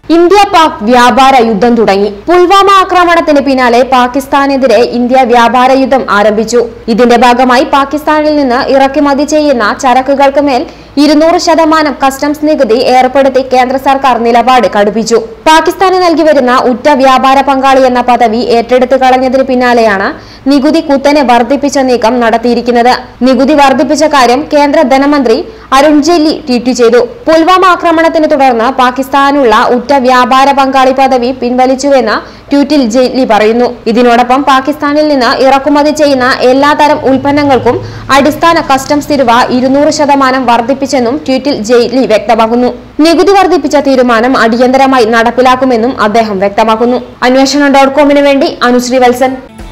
India Pak വ്യാപാര യുദ്ധം തുടങ്ങി പുൽവാമ ആക്രമണത്തിന് പിന്നാലെ പാകിസ്ഥാനെതിരെ ഇന്ത്യ വ്യാപാര യുദ്ധം ആരംഭിച്ചു ഇതിന്റെ ഭാഗമായി പാകിസ്ഥാനിൽ നിന്ന് ഇറക്കുമതി ചെയ്യുന്ന ചരക്കുകൾക്ക് മേൽ ഇരുന്നൂറ് ശതമാനം കസ്റ്റംസ് നികുതി ഏർപ്പെടുത്തി കേന്ദ്ര സർക്കാർ നിലപാട് കടുപ്പിച്ചു പാകിസ്ഥാന് നൽകി വരുന്ന ഉറ്റ വ്യാപാര പങ്കാളി എന്ന പദവി ഏറ്റെടുത്തു കളഞ്ഞതിന് പിന്നാലെയാണ് നികുതി കുത്തനെ വർദ്ധിപ്പിച്ച നീക്കം നടത്തിയിരിക്കുന്നത് നികുതി വർദ്ധിപ്പിച്ച കാര്യം കേന്ദ്ര ധനമന്ത്രി അരുൺ ജെയ്റ്റ്ലി ട്വീറ്റ് ചെയ്തു പുൽവാമ ആക്രമണത്തിന് തുടർന്ന് പാകിസ്ഥാനുള്ള ഉറ്റ വ്യാപാര പങ്കാളി പദവി പിൻവലിച്ചുവെന്ന് ട്വീറ്റിൽ ജെയ്റ്റ്ലി പറയുന്നു ഇതിനോടൊപ്പം പാകിസ്ഥാനിൽ നിന്ന് ഇറക്കുമതി ചെയ്യുന്ന എല്ലാതരം ഉൽപ്പന്നങ്ങൾക്കും അടിസ്ഥാന കസ്റ്റംസ് തീരുവ ഇരുന്നൂറ് ശതമാനം വർദ്ധിപ്പിച്ചെന്നും ട്വീറ്റിൽ ജെയ്റ്റ്ലി വ്യക്തമാക്കുന്നു നികുതി വർദ്ധിപ്പിച്ച തീരുമാനം അടിയന്തരമായി നടപ്പിലാക്കുമെന്നും അദ്ദേഹം വ്യക്തമാക്കുന്നു അന്വേഷണം ഡോട്ട് കോമിന് വേണ്ടി അനുശ്രീ വത്സൻ